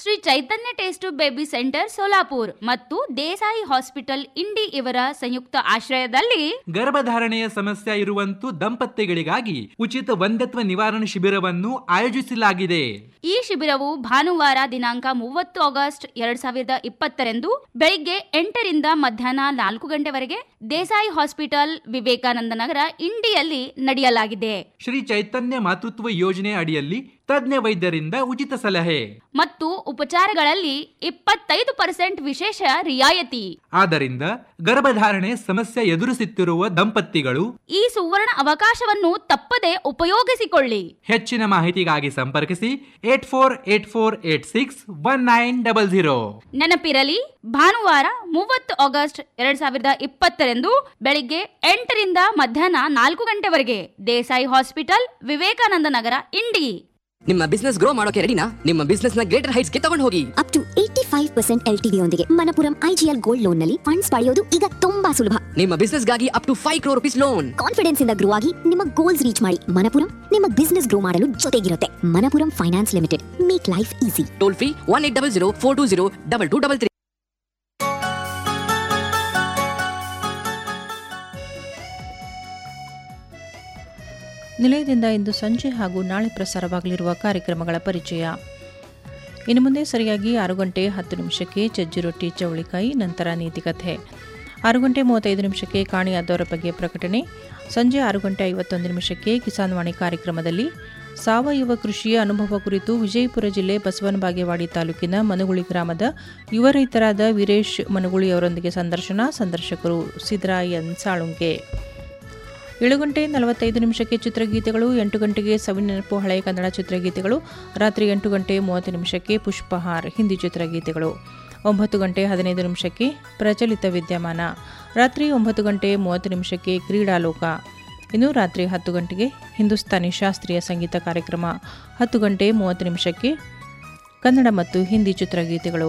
Shri Chaitanya test baby centre Solapur ಮತ್ತು Desai hospital ಇಂಡಿ ಇವರ ಸಂಯುಕ್ತ ಆಶ್ರಯದಲ್ಲಿ ಗರ್ಭಧಾರಣೆಯ ಸಮಸ್ಯೆ ಇರುವಂತೂ ದಂಪತಿಗಳಿಗಾಗಿ ಉಚಿತ ಒಂದತ್ವ ನಿವಾರಣೆ ಶಿಬಿರವನ್ನು ಆಯೋಜಿಸಲಾಗಿದೆ ಈ ಶಿಬಿರವು ಭಾನುವಾರ ದಿನಾಂಕ ಮೂವತ್ತು ಆಗಸ್ಟ್ ಎರಡ್ ಸಾವಿರದ ಇಪ್ಪತ್ತರಂದು ಬೆಳಿಗ್ಗೆ ಎಂಟರಿಂದ ಮಧ್ಯಾಹ್ನ ನಾಲ್ಕು ಗಂಟೆವರೆಗೆ ದೇಸಾಯಿ ಹಾಸ್ಪಿಟಲ್ ವಿವೇಕಾನಂದ ನಗರ ಇಂಡಿಯಲ್ಲಿ ನಡೆಯಲಾಗಿದೆ ಶ್ರೀ ಚೈತನ್ಯ ಮಾತೃತ್ವ ಯೋಜನೆ ಅಡಿಯಲ್ಲಿ ತಜ್ಞ ವೈದ್ಯರಿಂದ ಉಚಿತ ಸಲಹೆ ಮತ್ತು ಉಪಚಾರಗಳಲ್ಲಿ ಇಪ್ಪತ್ತೈದು ಪರ್ಸೆಂಟ್ ವಿಶೇಷ ರಿಯಾಯಿತಿ ಆದ್ದರಿಂದ ಗರ್ಭಧಾರಣೆ ಸಮಸ್ಯೆ ಎದುರಿಸುತ್ತಿರುವ ದಂಪತಿಗಳು ಈ ಸುವರ್ಣ ಅವಕಾಶವನ್ನು ತಪ್ಪದೆ ಉಪಯೋಗಿಸಿಕೊಳ್ಳಿ ಹೆಚ್ಚಿನ ಮಾಹಿತಿಗಾಗಿ ಸಂಪರ್ಕಿಸಿ eight four eight four eight six one nine double zero ನೆನಪಿರಲಿ ಭಾನುವಾರ ಮೂವತ್ತು ಆಗಸ್ಟ್ ಎರಡ್ ಸಾವಿರದ ಇಪ್ಪತ್ತರಂದು ಬೆಳಿಗ್ಗೆ ಎಂಟರಿಂದ ಮಧ್ಯಾಹ್ನ ನಾಲ್ಕು ಗಂಟೆವರೆಗೆ ದೇಸಾಯಿ ಹಾಸ್ಪಿಟಲ್ ವಿವೇಕಾನಂದ ನಗರ ಇಂಡಿ ನಿಮ್ಮ ಬಿಸ್ನೆಸ್ ಗ್ರೋ ಮಾಡೋಕೆ ರೆಡಿನಾ ನಿಮ್ಮ ಬಿಸ್ನೆಸ್ ನ ಗ್ರೇಟರ್ ಹೈಟ್ಸ್ ಗೆ ತಗೊಂಡು ಹೋಗಿ up to eighty five percent L T ಯೊಂದಿಗೆ ಮನಪುರಂ ಐಜಿಎಲ್ ಗೋಲ್ಡ್ ಲೋನ್ ನಲ್ಲಿ ಫಂಡ್ಸ್ ಪಡೆಯೋದು ಈಗ ತುಂಬಾ ಸುಲಭ ನಿಮ್ಮ ಬಿಸ್ನೆಸ್ ಗಾಗಿ up to five crore rupees loan confidence ಇಂದ ಗ್ರೋ ಆಗಿ ನಿಮ್ಮ ಗೋಲ್ಸ್ ರೀಚ್ ಮಾಡಿ ಮನಪುರಂ ನಿಮ್ಮ ಬಿಸ್ನೆಸ್ ಗ್ರೋ ಮಾಡಲು ಜೊತೆಗಿರುತ್ತೆ Manappuram finance limited make life easy toll free one eight double zero four two zero double two double three ನಿಲಯದಿಂದ ಇಂದು ಸಂಜೆ ಹಾಗೂ ನಾಳೆ ಪ್ರಸಾರವಾಗಲಿರುವ ಕಾರ್ಯಕ್ರಮಗಳ ಪರಿಚಯ ಇನ್ನು ಮುಂದೆ ಸರಿಯಾಗಿ ಆರು ಗಂಟೆ ಹತ್ತು ನಿಮಿಷಕ್ಕೆ ಚಜ್ಜಿ ರೊಟ್ಟಿ ಚವಳಿಕಾಯಿ ನಂತರ ನೀತಿಕಥೆ ಆರು ಗಂಟೆ ಮೂವತ್ತೈದು ನಿಮಿಷಕ್ಕೆ ಕಾಣಿಯಾದವರ ಬಗ್ಗೆ ಪ್ರಕಟಣೆ ಸಂಜೆ ಆರು ಗಂಟೆ ಐವತ್ತೊಂದು ನಿಮಿಷಕ್ಕೆ ಕಿಸಾನ್ ವಾಣಿ ಕಾರ್ಯಕ್ರಮದಲ್ಲಿ ಸಾವಯವ ಕೃಷಿಯ ಅನುಭವ ಕುರಿತು ವಿಜಯಪುರ ಜಿಲ್ಲೆ ಬಸವನ ಬಾಗೇವಾಡಿ ತಾಲೂಕಿನ ಮನುಗುಳಿ ಗ್ರಾಮದ ಯುವ ರೈತರಾದ ವೀರೇಶ್ ಮನುಗುಳಿ ಅವರೊಂದಿಗೆ ಸಂದರ್ಶನ ಸಂದರ್ಶಕರು ಸಿದ್ದರಾಯನ್ ಸಾಳುಂಗೆ ಏಳು ಗಂಟೆ ನಲವತ್ತೈದು ನಿಮಿಷಕ್ಕೆ ಚಿತ್ರಗೀತೆಗಳು ಎಂಟು ಗಂಟೆಗೆ ಸವಿನೆನಪು ಹಳೆಯ ಕನ್ನಡ ಚಿತ್ರಗೀತೆಗಳು ರಾತ್ರಿ ಎಂಟು ಗಂಟೆ ಮೂವತ್ತು ನಿಮಿಷಕ್ಕೆ ಪುಷ್ಪಹಾರ್ ಹಿಂದಿ ಚಿತ್ರಗೀತೆಗಳು ಒಂಬತ್ತು ಗಂಟೆ ಹದಿನೈದು ನಿಮಿಷಕ್ಕೆ ಪ್ರಚಲಿತ ವಿದ್ಯಮಾನ ರಾತ್ರಿ ಒಂಬತ್ತು ಗಂಟೆ ಮೂವತ್ತು ನಿಮಿಷಕ್ಕೆ ಕ್ರೀಡಾಲೋಕ ಇನ್ನು ರಾತ್ರಿ ಹತ್ತು ಗಂಟೆಗೆ ಹಿಂದೂಸ್ತಾನಿ ಶಾಸ್ತ್ರೀಯ ಸಂಗೀತ ಕಾರ್ಯಕ್ರಮ ಹತ್ತು ಗಂಟೆ ಮೂವತ್ತು ನಿಮಿಷಕ್ಕೆ ಕನ್ನಡ ಮತ್ತು ಹಿಂದಿ ಚಿತ್ರಗೀತೆಗಳು